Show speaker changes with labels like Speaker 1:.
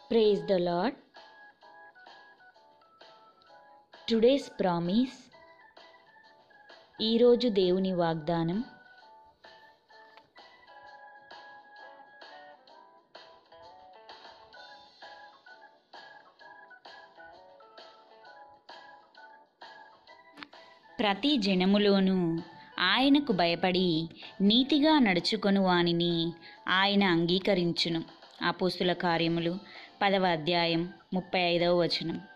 Speaker 1: praise the Lord today's promise ఈరోజు దేవుని వాగ్దానం ప్రతి జనములోనూ ఆయనకు భయపడి నీతిగా నడుచుకొను వానిని ఆయన అంగీకరించును అపోస్తుల కార్యములు పదవ అధ్యాయం ముప్పై ఐదవ వచనం